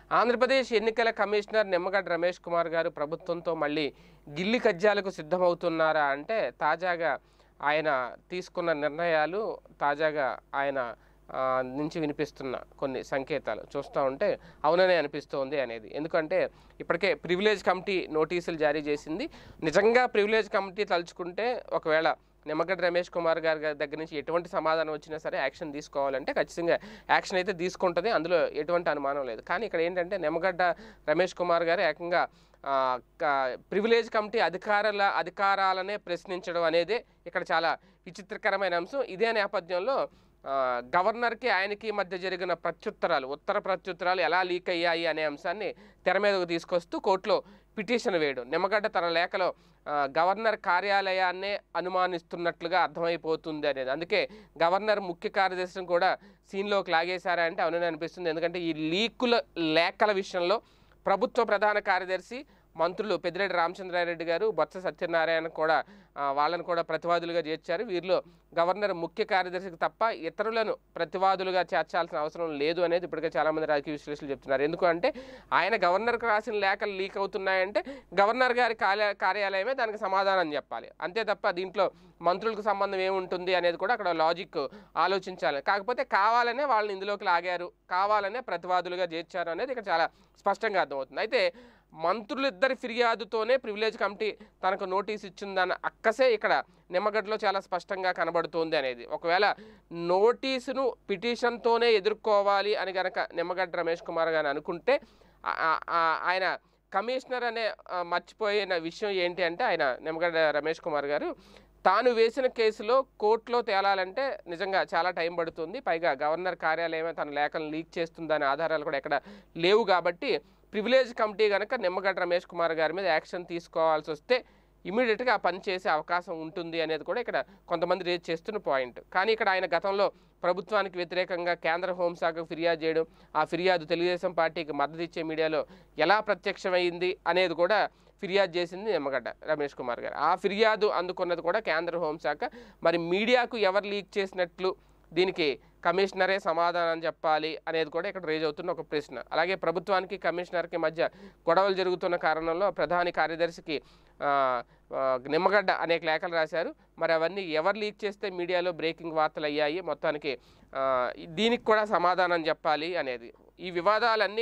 ఆంధ్రప్రదేశ్ ఎన్నికల కమిషనర్ నిమ్మగడ్డ రమేష్ కుమార్ గారు ప్రభుత్వంతో మళ్ళీ గిల్లి కజ్జాలకు సిద్ధమవుతున్నారా అంటే తాజాగా ఆయన తీసుకున్న నిర్ణయాలు తాజాగా ఆయన ఆ, నుంచి వినిపిస్తున్న కొన్ని సంకేతాలు చూస్తూ ఉంటే అవుననే అనిపిస్తోంది అనేది ఎందుకంటే ఇప్పటికే ప్రివిలేజ్ కమిటీ నోటీసులు జారీ చేసింది నిజంగా ప్రివిలేజ్ కమిటీ తలుచుకుంటే ఒకవేళ నిమ్మగడ్డ రమేష్ కుమార్ గారి గారి దగ్గర నుంచి ఎటువంటి సమాధానం వచ్చినా సరే యాక్షన్ తీసుకోవాలంటే ఖచ్చితంగా యాక్షన్ అయితే తీసుకుంటుంది అందులో ఎటువంటి అనుమానం లేదు కానీ ఇక్కడ ఏంటంటే నిమ్మగడ్డ రమేష్ కుమార్ గారు ఏకంగా ఆ, క- ప్రివిలేజ్ కమిటీ అధికారుల అధికారాలనే ప్రశ్నించడం అనేదే ఇక్కడ చాలా విచిత్రకరమైన అంశం ఇదే నేపథ్యంలో ఆ, గవర్నర్కి ఆయనకి మధ్య జరిగిన ప్రత్యుత్తరాలు ఉత్తర ప్రత్యుత్తరాలు ఎలా లీక్ అయ్యాయి అనే అంశాన్ని తెర మీదకు తీసుకొస్తూ కోర్టులో పిటిషన్ వేయడం నిమ్మగడ్డ తన లేఖలో ఆ, గవర్నర్ కార్యాలయాన్నే అనుమానిస్తున్నట్లుగా అర్థమైపోతుంది అనేది అందుకే గవర్నర్ ముఖ్య కార్యదర్శిని కూడా సీన్లోకి లాగేశారా అంటే అవునని అనిపిస్తుంది ఎందుకంటే ఈ లీకుల లేఖల విషయంలో ప్రభుత్వ ప్రధాన కార్యదర్శి మంత్రులు పెద్దిరెడ్డి రామచంద్రారెడ్డి గారు బొత్స సత్యనారాయణ కూడా ఆ, వాళ్ళని కూడా ప్రతివాదులుగా చేర్చారు వీరిలో గవర్నర్ ముఖ్య కార్యదర్శికి తప్ప ఇతరులను ప్రతివాదులుగా చేర్చాల్సిన అవసరం లేదు అనేది ఇప్పటికే చాలామంది రాజకీయ విశ్లేషకులు చెప్తున్నారు ఎందుకంటే ఆయన గవర్నర్కి రాసిన లేఖలు లీక్ అవుతున్నాయంటే గవర్నర్ గారి కార్య కార్యాలయమే దానికి సమాధానం చెప్పాలి అంతే తప్ప దీంట్లో మంత్రులకు సంబంధం ఏముంటుంది అనేది కూడా అక్కడ లాజిక్ ఆలోచించాలి కాకపోతే కావాలనే వాళ్ళని ఇందులోకి లాగారు కావాలనే ప్రతివాదులుగా చేర్చారు అనేది ఇక్కడ చాలా స్పష్టంగా అర్థమవుతుంది అయితే మంత్రులు ఇద్దరి ఫిర్యాదుతోనే ప్రివిలేజ్ కమిటీ తనకు నోటీస్ ఇచ్చిందన్న అక్కసే ఇక్కడ నిమ్మగడ్డలో చాలా స్పష్టంగా కనబడుతోంది అనేది ఒకవేళ నోటీసును పిటిషన్తోనే ఎదుర్కోవాలి అని గనక నిమ్మగడ్డ రమేష్ కుమార్ గారు అనుకుంటే ఆ- ఆ- ఆ- ఆయన కమిషనర్ అనే ఆ, మర్చిపోయిన విషయం ఏంటి అంటే ఆయన నిమ్మగడ్డ రమేష్ కుమార్ గారు తాను వేసిన కేసులో కోర్టులో తేలాలంటే నిజంగా చాలా టైం పడుతుంది పైగా గవర్నర్ కార్యాలయమే తన లేఖలను లీక్ చేస్తుందనే ఆధారాలు కూడా ఎక్కడ లేవు కాబట్టి ప్రివిలేజ్ కమిటీ కనుక నిమ్మగడ్డ రమేష్ కుమార్ గారి మీద యాక్షన్ తీసుకోవాల్సి వస్తే ఇమీడియట్గా ఆ పని చేసే అవకాశం ఉంటుంది అనేది కూడా ఇక్కడ కొంతమంది రేజ్ చేస్తున్న పాయింట్ కానీ ఇక్కడ ఆయన గతంలో ప్రభుత్వానికి వ్యతిరేకంగా కేంద్ర హోంశాఖకు ఫిర్యాదు చేయడం ఆ ఫిర్యాదు తెలుగుదేశం పార్టీకి మద్దతు ఇచ్చే మీడియాలో ఎలా ప్రత్యక్షమైంది అనేది కూడా ఫిర్యాదు చేసింది నిమ్మగడ్డ రమేష్ కుమార్ గారు ఆ ఫిర్యాదు అందుకున్నది కూడా కేంద్ర హోంశాఖ మరి మీడియాకు ఎవరు లీక్ చేసినట్లు దీనికి కమిషనరే సమాధానం చెప్పాలి అనేది కూడా ఇక్కడ రేజ్ అవుతున్న ఒక ప్రశ్న అలాగే ప్రభుత్వానికి కమిషనర్కి మధ్య గొడవలు జరుగుతున్న కారణంలో ప్రధాని కార్యదర్శికి ఆ, ఆ, నిమ్మగడ్డ అనేక లేఖలు రాశారు మరి అవన్నీ ఎవరు లీక్ చేస్తే మీడియాలో బ్రేకింగ్ వార్తలు అయ్యాయి మొత్తానికి ఆ, దీనికి కూడా సమాధానం చెప్పాలి అనేది ఈ వివాదాలన్నీ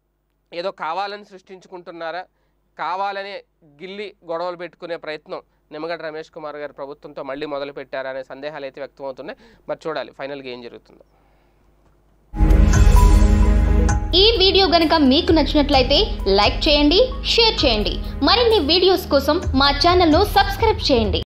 ఏదో కావాలని సృష్టించుకుంటున్నారా కావాలనే గిల్లి గొడవలు పెట్టుకునే ప్రయత్నం నిమ్మగడ్డ రమేష్ కుమార్ గారు ప్రభుత్వంతో మళ్ళీ మొదలు పెట్టారా అనే సందేహాలు అయితే వ్యక్తమవుతున్నాయి మరి చూడాలి ఫైనల్గా ఏం జరుగుతుందో ఈ వీడియో గనుక మీకు నచ్చినట్లయితే లైక్ చేయండి షేర్ చేయండి మరిన్ని వీడియోస్ కోసం మా ఛానల్ను సబ్స్క్రైబ్ చేయండి